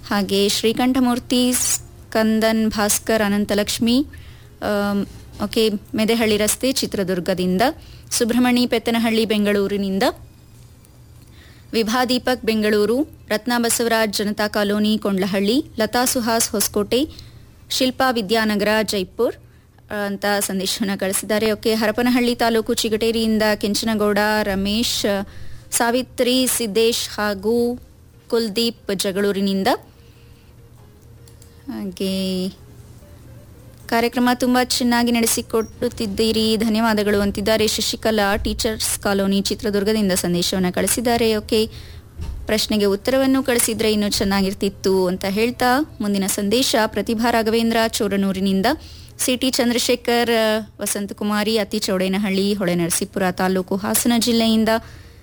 ಹಾಗೆ ಶ್ರೀಕಂಠಮೂರ್ತಿ ಸ್ಕಂದನ್ ಭಾಸ್ಕರ್ ಅನಂತಲಕ್ಷ್ಮಿ ಆಮ್, ಓಕೆ ಮೆದೆಹಳ್ಳಿ ರಸ್ತೆ ಚಿತ್ರದುರ್ಗದಿಂದ ಸುಬ್ರಹ್ಮಣಿ ಪೆತ್ತನಹಳ್ಳಿ ಬೆಂಗಳೂರಿನಿಂದ ವಿಭಾ ದೀಪಕ್ ಬೆಂಗಳೂರು ರತ್ನ ಬಸವರಾಜ್ ಜನತಾ ಕಾಲೋನಿ ಕೊಂಡ್ಲಹಳ್ಳಿ ಲತಾ ಸುಹಾಸ್ ಹೊಸಕೋಟೆ ಶಿಲ್ಪಾ ವಿದ್ಯಾನಗರ ಜೈಪುರ್ ಆ, ಅಂತ ಸಂದೇಶವನ್ನು ಕಳಿಸಿದ್ದಾರೆ ಓಕೆ ಹರಪನಹಳ್ಳಿ ತಾಲೂಕು ಚಿಗಟೇರಿಯಿಂದ ಕೆಂಚನಗೌಡ ರಮೇಶ್ ಆ, ಸಾವಿತ್ರಿ ಸಿದ್ದೇಶ್ ಹಾಗೂ ಕುಲ್ದೀಪ್ ಜಗಳೂರಿನಿಂದ ಹಾಗೆ ಕಾರ್ಯಕ್ರಮ ತುಂಬಾ ಚೆನ್ನಾಗಿ ನಡೆಸಿಕೊಡುತ್ತಿದ್ದೀರಿ ಧನ್ಯವಾದಗಳು ಅಂತಿದ್ದಾರೆ ಶಶಿಕಲಾ ಟೀಚರ್ಸ್ ಕಾಲೋನಿ ಚಿತ್ರದುರ್ಗದಿಂದ ಸಂದೇಶವನ್ನು ಕಳಿಸಿದ್ದಾರೆ ಓಕೆ ಪ್ರಶ್ನೆಗೆ ಉತ್ತರವನ್ನು ಕಳಿಸಿದ್ರೆ ಇನ್ನೂ ಚೆನ್ನಾಗಿರ್ತಿತ್ತು ಅಂತ ಹೇಳ್ತಾ ಮುಂದಿನ ಸಂದೇಶ ಪ್ರತಿಭಾ ರಾಘವೇಂದ್ರ ಚೋರನೂರಿನಿಂದ ಸಿಟಿ ಚಂದ್ರಶೇಖರ್ ಆ, ವಸಂತಕುಮಾರಿ ಅತಿ ಚೌಡೇನಹಳ್ಳಿ ಹೊಳೆನರಸೀಪುರ ತಾಲೂಕು ಹಾಸನ ಜಿಲ್ಲೆಯಿಂದ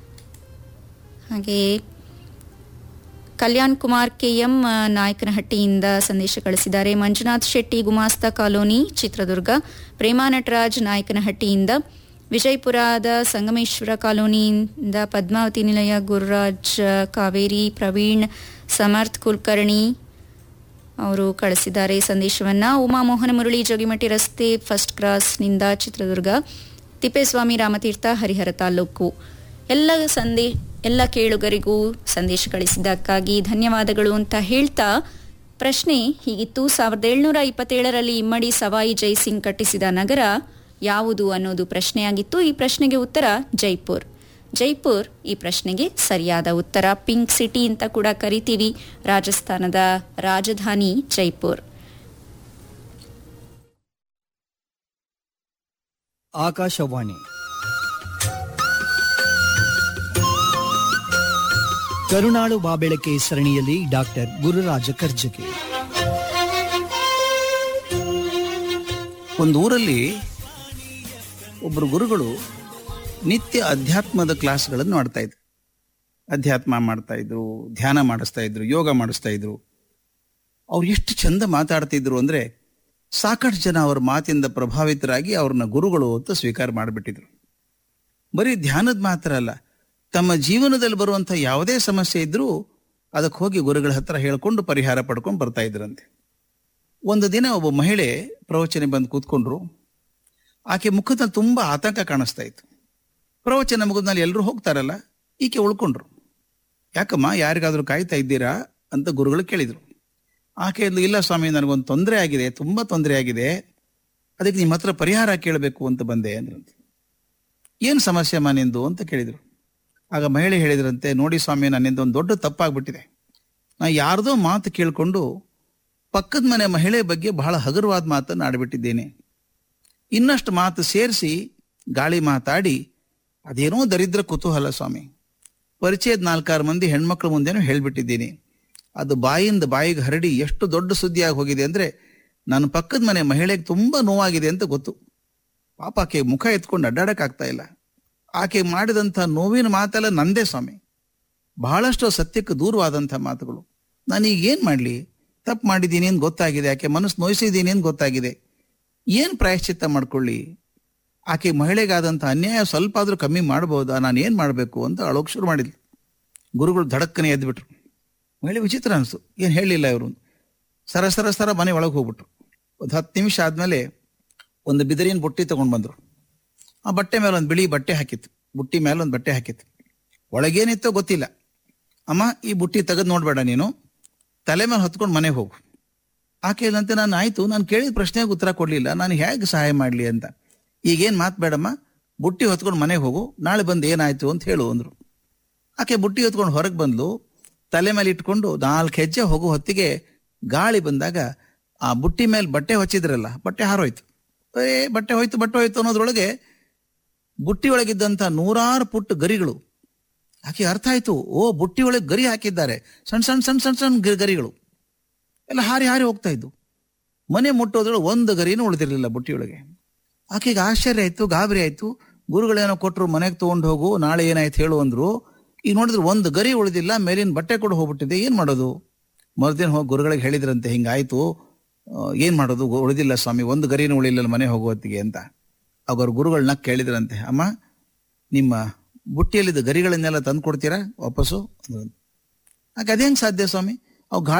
ಹಾಗೆ ಕಲ್ಯಾಣ್ ಕುಮಾರ್ ಕೆಎಂ ಆ, ನಾಯಕನಹಟ್ಟಿಯಿಂದ ಸಂದೇಶ ಕಳಿಸಿದ್ದಾರೆ ಮಂಜುನಾಥ್ ಶೆಟ್ಟಿ ಗುಮಾಸ್ತ ಕಾಲೋನಿ ಚಿತ್ರದುರ್ಗ ಪ್ರೇಮಾ ನಟರಾಜ್ ನಾಯಕನಹಟ್ಟಿಯಿಂದ ವಿಜಯಪುರದ ಸಂಗಮೇಶ್ವರ ಕಾಲೋನಿಯಿಂದ ಪದ್ಮಾವತಿ ನಿಲಯ ಗುರುರಾಜ್ ಆ, ಕಾವೇರಿ ಪ್ರವೀಣ್ ಸಮರ್ಥ್ ಕುಲಕರ್ಣಿ ಅವರು ಕಳಿಸಿದ್ದಾರೆ ಸಂದೇಶವನ್ನ ಉಮಾ ಮೋಹನ ಮುರಳಿ ಜೋಗಿಮಟ್ಟಿ ರಸ್ತೆ ಫಸ್ಟ್ ಕ್ರಾಸ್ನಿಂದ ಚಿತ್ರದುರ್ಗ ತಿಪ್ಪೇಸ್ವಾಮಿ ರಾಮತೀರ್ಥ ಹರಿಹರ ತಾಲೂಕು ಎಲ್ಲ ಸಂದೇ ಎಲ್ಲ ಕೇಳುಗರಿಗೂ ಸಂದೇಶ ಕಳಿಸಿದ್ದಕ್ಕಾಗಿ ಧನ್ಯವಾದಗಳು ಅಂತ ಹೇಳ್ತಾ ಪ್ರಶ್ನೆ ಹೀಗಿತ್ತು ಸಾವಿರದ ಏಳ್ನೂರ ಇಪ್ಪತ್ತೇಳರಲ್ಲಿ ಇಮ್ಮಡಿ ಸವಾಯಿ ಜೈಸಿಂಗ್ ಕಟ್ಟಿಸಿದ ನಗರ ಯಾವುದು ಅನ್ನೋದು ಪ್ರಶ್ನೆಯಾಗಿತ್ತು ಈ ಪ್ರಶ್ನೆಗೆ ಉತ್ತರ ಜೈಪುರ್ ಜೈಪುರ್ ಈ ಪ್ರಶ್ನೆಗೆ ಸರಿಯಾದ ಉತ್ತರ ಪಿಂಕ್ ಸಿಟಿ ಅಂತ ಕೂಡ ಕರಿತೀವಿ ರಾಜಸ್ಥಾನದ ರಾಜಧಾನಿ ಜೈಪುರ್ ಆಕಾಶವಾಣಿ ಕರುಣಾಳು ಬಾಬೆಳಕೆ ಸರಣಿಯಲ್ಲಿ ಡಾಕ್ಟರ್ ಗುರುರಾಜ ಕರ್ಜಗಿ ಒಂದು ಊರಲ್ಲಿ ಒಬ್ಬರು ಗುರುಗಳು ನಿತ್ಯ ಅಧ್ಯಾತ್ಮದ ಕ್ಲಾಸ್ಗಳನ್ನು ಮಾಡ್ತಾ ಇದ್ರು ಅಧ್ಯಾತ್ಮ ಮಾಡ್ತಾ ಇದ್ರು ಧ್ಯಾನ ಮಾಡಿಸ್ತಾ ಇದ್ರು ಯೋಗ ಮಾಡಿಸ್ತಾ ಇದ್ರು ಅವ್ರು ಎಷ್ಟು ಚಂದ ಮಾತಾಡ್ತಿದ್ರು ಅಂದ್ರೆ ಸಾಕಷ್ಟು ಜನ ಅವ್ರ ಮಾತಿಂದ ಪ್ರಭಾವಿತರಾಗಿ ಅವ್ರನ್ನ ಗುರುಗಳು ಅಂತ ಸ್ವೀಕಾರ ಮಾಡಿಬಿಟ್ಟಿದ್ರು ಬರೀ ಧ್ಯಾನದ ಮಾತ್ರ ಅಲ್ಲ ತಮ್ಮ ಜೀವನದಲ್ಲಿ ಬರುವಂಥ ಯಾವುದೇ ಸಮಸ್ಯೆ ಇದ್ರೂ ಅದಕ್ಕೆ ಹೋಗಿ ಗುರುಗಳ ಹತ್ರ ಹೇಳ್ಕೊಂಡು ಪರಿಹಾರ ಪಡ್ಕೊಂಡು ಬರ್ತಾ ಇದ್ರಂತೆ ಒಂದು ದಿನ ಒಬ್ಬ ಮಹಿಳೆ ಪ್ರವಚನ ಬಂದು ಕೂತ್ಕೊಂಡ್ರು ಆಕೆ ಮುಖದಲ್ಲಿ ತುಂಬಾ ಆತಂಕ ಕಾಣಿಸ್ತಾ ಇತ್ತು ಪ್ರವಚನ ಮುಗಿದ್ಮೇಲೆ ಎಲ್ಲರೂ ಹೋಗ್ತಾರಲ್ಲ ಈಕೆ ಉಳ್ಕೊಂಡ್ರು ಯಾಕಮ್ಮ ಯಾರಿಗಾದ್ರೂ ಕಾಯ್ತಾ ಇದ್ದೀರಾ ಅಂತ ಗುರುಗಳು ಕೇಳಿದ್ರು ಆಕೆ ಅಂದ್ಲು, ಇಲ್ಲ ಸ್ವಾಮಿ ನನಗೊಂದು ತೊಂದರೆ ಆಗಿದೆ ತುಂಬಾ ತೊಂದರೆ ಆಗಿದೆ ಅದಕ್ಕೆ ನಿಮ್ಮ ಹತ್ರ ಪರಿಹಾರ ಕೇಳಬೇಕು ಅಂತ ಬಂದೆ ಅಂದ್ರಂತೆ ಏನು ಸಮಸ್ಯೆ ಅಮ್ಮ ನಿಂದು ಅಂತ ಕೇಳಿದ್ರು ಆಗ ಮಹಿಳೆ ಹೇಳಿದ್ರಂತೆ ನೋಡಿ ಸ್ವಾಮಿ ನನ್ನಿಂದ ಒಂದು ದೊಡ್ಡ ತಪ್ಪಾಗ್ಬಿಟ್ಟಿದೆ ನಾ ಯಾರ್ದೋ ಮಾತು ಕೇಳಿಕೊಂಡು ಪಕ್ಕದ ಮನೆ ಮಹಿಳೆ ಬಗ್ಗೆ ಬಹಳ ಹಗುರವಾದ ಮಾತನ್ನು ಆಡ್ಬಿಟ್ಟಿದ್ದೇನೆ ಇನ್ನಷ್ಟು ಮಾತು ಸೇರಿಸಿ ಗಾಳಿ ಮಾತಾಡಿ ಅದೇನೋ ದರಿದ್ರ ಕುತೂಹಲ ಸ್ವಾಮಿ ಪರಿಚಯದ ನಾಲ್ಕಾರು ಮಂದಿ ಹೆಣ್ಮಕ್ಳ ಮುಂದೆನೂ ಹೇಳ್ಬಿಟ್ಟಿದ್ದೀನಿ ಅದು ಬಾಯಿಂದ ಬಾಯಿಗೆ ಹರಡಿ ಎಷ್ಟು ದೊಡ್ಡ ಸುದ್ದಿಯಾಗಿ ಹೋಗಿದೆ ಅಂದ್ರೆ ನನ್ನ ಪಕ್ಕದ ಮನೆ ಮಹಿಳೆಗೆ ತುಂಬಾ ನೋವಾಗಿದೆ ಅಂತ ಗೊತ್ತು ಪಾಪ ಆಕೆ ಮುಖ ಎತ್ಕೊಂಡು ಅಡ್ಡಾಡಕ್ ಆಗ್ತಾ ಇಲ್ಲ ಆಕೆ ಮಾಡಿದಂಥ ನೋವಿನ ಮಾತೆಲ್ಲ ನಂದೇ ಸ್ವಾಮಿ ಬಹಳಷ್ಟು ಸತ್ಯಕ್ಕೆ ದೂರವಾದಂಥ ಮಾತುಗಳು ನಾನೀಗ ಏನ್ ಮಾಡ್ಲಿ ತಪ್ಪು ಮಾಡಿದ್ದೀನಿ ಅಂತ ಗೊತ್ತಾಗಿದೆ ಆಕೆ ಮನಸ್ಸು ನೋಯಿಸಿದ್ದೀನಿ ಅಂತ ಗೊತ್ತಾಗಿದೆ ಏನ್ ಪ್ರಾಯಶ್ಚಿತ್ತ ಮಾಡ್ಕೊಳ್ಳಿ ಆಕೆ ಮಹಿಳೆಗಾದಂಥ ಅನ್ಯಾಯ ಸ್ವಲ್ಪ ಆದ್ರೂ ಕಮ್ಮಿ ಮಾಡಬಹುದಾ ನಾನು ಏನ್ ಮಾಡಬೇಕು ಅಂತ ಅಳೋಕ್ ಶುರು ಮಾಡಿದ್ಲು ಗುರುಗಳು ಧಡಕ್ಕನೆ ಎದ್ಬಿಟ್ರು ಮಹಿಳೆ ವಿಚಿತ್ರ ಅನಿಸ್ತು ಏನ್ ಹೇಳಿಲ್ಲ ಇವರು ಸರ ಸರ ಸರ ಮನೆ ಒಳಗೆ ಹೋಗ್ಬಿಟ್ರು ಒಂದು ಹತ್ತು ನಿಮಿಷ ಆದ್ಮೇಲೆ ಒಂದು ಬಿದಿರಿನ ಬುಟ್ಟಿ ತಗೊಂಡ್ ಬಂದ್ರು ಆ ಬಟ್ಟೆ ಮೇಲೆ ಒಂದು ಬಿಳಿ ಬಟ್ಟೆ ಹಾಕಿತ್ತು ಬುಟ್ಟಿ ಮೇಲೆ ಒಂದು ಬಟ್ಟೆ ಹಾಕಿತ್ತು ಒಳಗೇನಿತ್ತೋ ಗೊತ್ತಿಲ್ಲ ಅಮ್ಮ ಈ ಬುಟ್ಟಿ ತೆಗೆದು ನೋಡ್ಬೇಡ ನೀನು ತಲೆ ಮೇಲೆ ಹೊತ್ಕೊಂಡು ಮನೆಗೆ ಹೋಗು ಆಕೆ ಇಲ್ಲಂತೆ ನಾನು ಆಯ್ತು ನಾನು ಕೇಳಿದ ಪ್ರಶ್ನೆಗೆ ಉತ್ತರ ಕೊಡ್ಲಿಲ್ಲ ನಾನು ಹೇಗೆ ಸಹಾಯ ಮಾಡ್ಲಿ ಅಂತ ಈಗೇನ್ ಮಾತ್ ಬೇಡಮ್ಮ ಬುಟ್ಟಿ ಹೊತ್ಕೊಂಡು ಮನೆಗೆ ಹೋಗು ನಾಳೆ ಬಂದು ಏನಾಯ್ತು ಅಂತ ಹೇಳು ಅಂದ್ರು ಆಕೆ ಬುಟ್ಟಿ ಹೊತ್ಕೊಂಡು ಹೊರಗೆ ಬಂದ್ಲು ತಲೆ ಮೇಲೆ ಇಟ್ಕೊಂಡು ನಾಲ್ಕು ಹೆಜ್ಜೆ ಹೋಗೋ ಹೊತ್ತಿಗೆ ಗಾಳಿ ಬಂದಾಗ ಆ ಬುಟ್ಟಿ ಮೇಲೆ ಬಟ್ಟೆ ಹೊಚ್ಚಿದ್ರಲ್ಲ ಬಟ್ಟೆ ಹಾರೋಯ್ತು ಏ ಬಟ್ಟೆ ಹೋಯ್ತು ಬಟ್ಟೆ ಹೋಯ್ತು ಅನ್ನೋದ್ರೊಳಗೆ ಬುಟ್ಟಿ ಒಳಗಿದ್ದಂತ ನೂರಾರು ಪುಟ್ಟ ಗರಿಗಳು ಆಕೆ ಅರ್ಥ ಆಯ್ತು ಓ ಬುಟ್ಟಿ ಒಳಗೆ ಗರಿ ಹಾಕಿದ್ದಾರೆ ಸಣ್ಣ ಸಣ್ಣ ಸಣ್ಣ ಸಣ್ಣ ಸಣ್ಣ ಗ- ಗರಿಗಳು ಎಲ್ಲ ಹಾರಿ ಹಾರಿ ಹೋಗ್ತಾ ಇದ್ದು ಮನೆ ಮುಟ್ಟೋದ್ರೊಳಗೆ ಒಂದು ಗರಿನೂ ಉಳಿದಿರ್ಲಿಲ್ಲ ಬುಟ್ಟಿಯೊಳಗೆ ಆಕೆಗೆ ಆಶ್ಚರ್ಯ ಆಯ್ತು ಗಾಬರಿ ಆಯ್ತು ಗುರುಗಳೇನೋ ಕೊಟ್ರು ಮನೆಗೆ ತಗೊಂಡು ಹೋಗು ನಾಳೆ ಏನಾಯ್ತು ಹೇಳು ಅಂದ್ರು ಈಗ ನೋಡಿದ್ರೆ ಒಂದು ಗರಿ ಉಳಿದಿಲ್ಲ ಮೇಲಿನ ಬಟ್ಟೆ ಕೂಡ ಹೋಗ್ಬಿಟ್ಟಿದೆ ಏನ್ ಮಾಡೋದು ಮರುದಿನ ಹೋಗಿ ಗುರುಗಳಿಗೆ ಹೇಳಿದ್ರಂತೆ ಹಿಂಗಾಯ್ತು ಆ, ಏನ್ ಮಾಡೋದು ಗು- ಉಳಿದಿಲ್ಲ ಸ್ವಾಮಿ ಒಂದು ಗರಿನೂ ಉಳಿಲಿಲ್ಲ ಮನೆ ಹೋಗುವತ್ತಿಗೆ ಅಂತ ಅವ್ರ ಗುರುಗಳನ್ನ ಕೇಳಿದ್ರಂತೆ ಅಮ್ಮ ನಿಮ್ಮ ಬುಟ್ಟಿಯಲ್ಲಿದ್ದ ಗರಿಗಳನ್ನೆಲ್ಲ ತಂದು ಕೊಡ್ತೀರಾ ವಾಪಸ್ಸು ಅಂದ್ರು. ಆಗ ಅದೇಂಗ್ ಸಾಧ್ಯ ಸ್ವಾಮಿ ಅವು ಗಾಳಿ